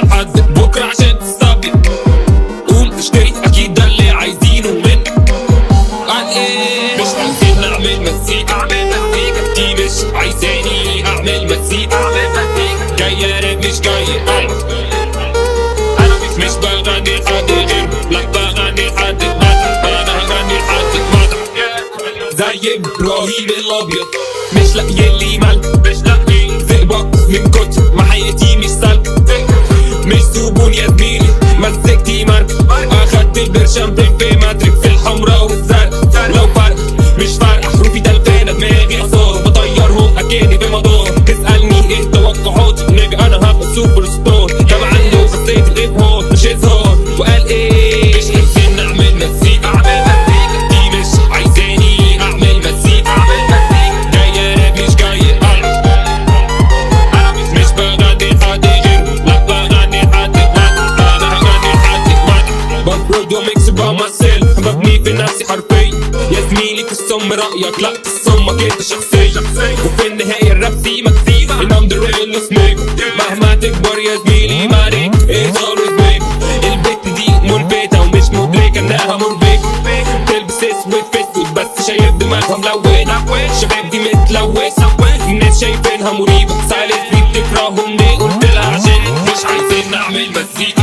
لحد بكره عشان تستقبل قوم اشتري اكيد ده اللي عايزينه منك قال ايه مش عايزين نعمل مزيكا اعمل مزيكا دي مش عايزاني اعمل مزيكا اعمل مزيكا جاي راب مش جاي قلب انا مش مش بغني حد غير لا بغني حد مدح انا هغني حد مدح زي ابراهيم الابيض مش لاقيين لي ملك مش لاقيين زئبق من كتر ما حياتي مش سلك مش زبون يا زميلي مسكتي مارك اخدت البرشامبين في ماتريك في الحمراء والزرق لو فرق مش فارقة حروفي تلفانة دماغي اثار بطيرهم اكاني في مدار تسألني ايه توقعاتي نيجا انا هبقى سوبر ستار كان عنده خاصية الابهار مش اظهار وقال ايه مش عايزين نعمل مزيكا اعمل مزيكا دي مش عايزاني اعمل مزيكا اعمل مزيكا جاي راب مش جاي قلب انا مش مش بغني حد غيره لا بغني حد مدح انا هغني حد مدح بفرض وميكس بقى ماسيل ببني في نفسي حرفيا يا زميلي تصم رايك لا تصمك انت شخصيا وفي النهايه الراب سيمك سيما ان ام ذا ريلست نيجا مهما تكبر يا زميلي ما عليك ايه always big البت دي ملفتة ومش مدركة انها مربكة تلبس اسود في اسود بس شايف دماغها ملونة شباب دي متلوثة الناس شايفينها مريبة سالت لي بتكرههم ليه قلت لها عشان مش عايزين نعمل مزيكا